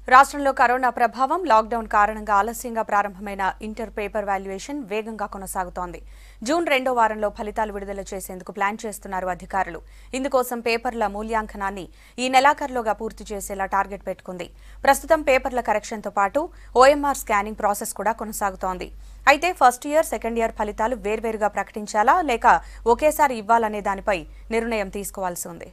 రాష్ట్రంలో కరోనా ప్రభావం లాక్డౌన్ కారణంగా ఆలస్యంగా ప్రారంభమైన ఇంటర్ పేపర్ వాల్యుయేషన్ వేగంగా కొనసాగుతోంది జూన్ రెండో వారంలో ఫలితాలు విడుదల చేసేందుకు ప్లాన్ చేస్తున్నారు అధికారులు ఇందుకోసం పేపర్ల మూల్యాంకనాన్ని ఈ నెలాఖరులోగా పూర్తి చేసేలా టార్గెట్ పెట్టుకుంది ప్రస్తుతం పేపర్ల కరెక్షన్తో పాటు ఓఎంఆర్ స్కానింగ్ ప్రాసెస్ కూడా కొనసాగుతోంది అయితే ఫస్ట్ ఇయర్ సెకండ్ ఇయర్ ఫలితాలు వేర్వేరుగా ప్రకటించాలా లేక ఒకేసారి ఇవ్వాలనే దానిపై నిర్ణయం తీసుకోవాల్సి ఉంది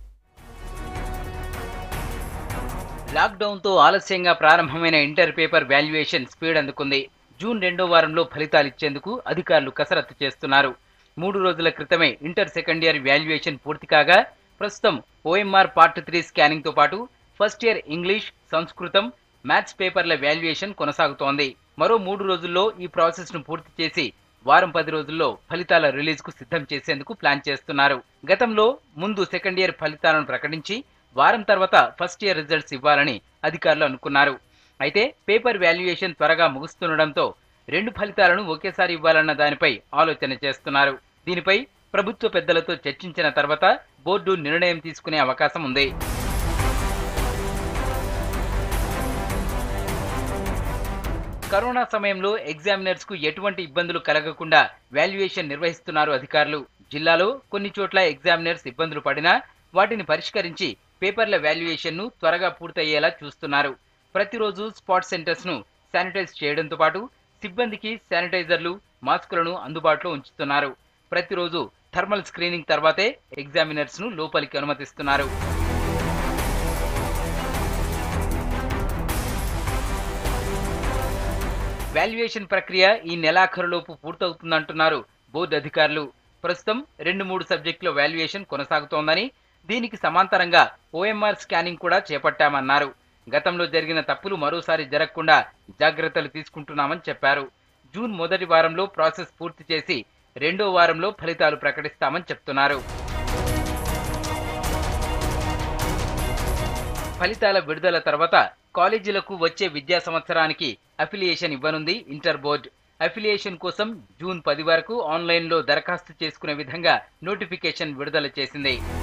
లాక్డౌన్తో ఆలస్యంగా ప్రారంభమైన ఇంటర్ పేపర్ వాల్యుయేషన్ స్పీడ్ అందుకుంది జూన్ రెండో వారంలో ఫలితాలు ఇచ్చేందుకు అధికారులు కసరత్తు చేస్తున్నారు మూడు రోజుల క్రితమే ఇంటర్ సెకండ్ ఇయర్ వాల్యుయేషన్ పూర్తి కాగా ప్రస్తుతం ఓఎంఆర్ పార్ట్ త్రీ స్కానింగ్తో పాటు ఫస్ట్ ఇయర్ ఇంగ్లీష్ సంస్కృతం మ్యాథ్స్ పేపర్ల వాల్యుయేషన్ కొనసాగుతోంది మరో మూడు రోజుల్లో ఈ ప్రాసెస్ను పూర్తి చేసి వారం పది రోజుల్లో ఫలితాల రిలీజ్కు సిద్ధం చేసేందుకు ప్లాన్ చేస్తున్నారు గతంలో ముందు సెకండ్ ఇయర్ ఫలితాలను ప్రకటించి వారం తర్వాత ఫస్ట్ ఇయర్ రిజల్ట్స్ ఇవ్వాలని అధికారులు అనుకున్నారు అయితే పేపర్ వాల్యుయేషన్ త్వరగా ముగుస్తుండటంతో రెండు ఫలితాలను ఒకేసారి ఇవ్వాలన్న దానిపై ఆలోచన చేస్తున్నారు దీనిపై ప్రభుత్వ పెద్దలతో చర్చించిన తర్వాత బోర్డు నిర్ణయం తీసుకునే అవకాశం ఉంది కరోనా సమయంలో ఎగ్జామినర్స్ కు ఎటువంటి ఇబ్బందులు కలగకుండా వాల్యుయేషన్ నిర్వహిస్తున్నారు అధికారులు జిల్లాలో కొన్ని చోట్ల ఎగ్జామినర్స్ ఇబ్బందులు పడినా వాటిని పరిష్కరించి పేపర్ల వాల్యుయేషన్ ను త్వరగా పూర్తయ్యేలా చూస్తున్నారు ప్రతిరోజు స్పాట్ సెంటర్స్ ను శానిటైజ్ చేయడంతో పాటు సిబ్బందికి శానిటైజర్లు మాస్కులను అందుబాటులో ఉంచుతున్నారు ప్రతిరోజు థర్మల్ స్క్రీనింగ్ తర్వాతే ఎగ్జామినర్స్ ను లోపలికి అనుమతిస్తున్నారు వాల్యుయేషన్ ప్రక్రియ ఈ నెలాఖరులోపు పూర్తవుతుందంటున్నారు బోర్డు అధికారులు ప్రస్తుతం రెండు మూడు సబ్జెక్టుల వాల్యుయేషన్ కొనసాగుతోందని దీనికి సమాంతరంగా ఓఎంఆర్ స్కానింగ్ కూడా చేపట్టామన్నారు గతంలో జరిగిన తప్పులు మరోసారి జరగకుండా జాగ్రత్తలు తీసుకుంటున్నామని చెప్పారు జూన్ మొదటి వారంలో ప్రాసెస్ పూర్తి చేసి రెండో వారంలో ఫలితాలు ప్రకటిస్తామని చెప్తున్నారు ఫలితాల విడుదల తర్వాత కాలేజీలకు వచ్చే విద్యా సంవత్సరానికి అఫిలియేషన్ ఇవ్వనుంది ఇంటర్ బోర్డ్ అఫిలియేషన్ కోసం జూన్ పది వరకు ఆన్లైన్లో దరఖాస్తు చేసుకునే విధంగా నోటిఫికేషన్ విడుదల చేసింది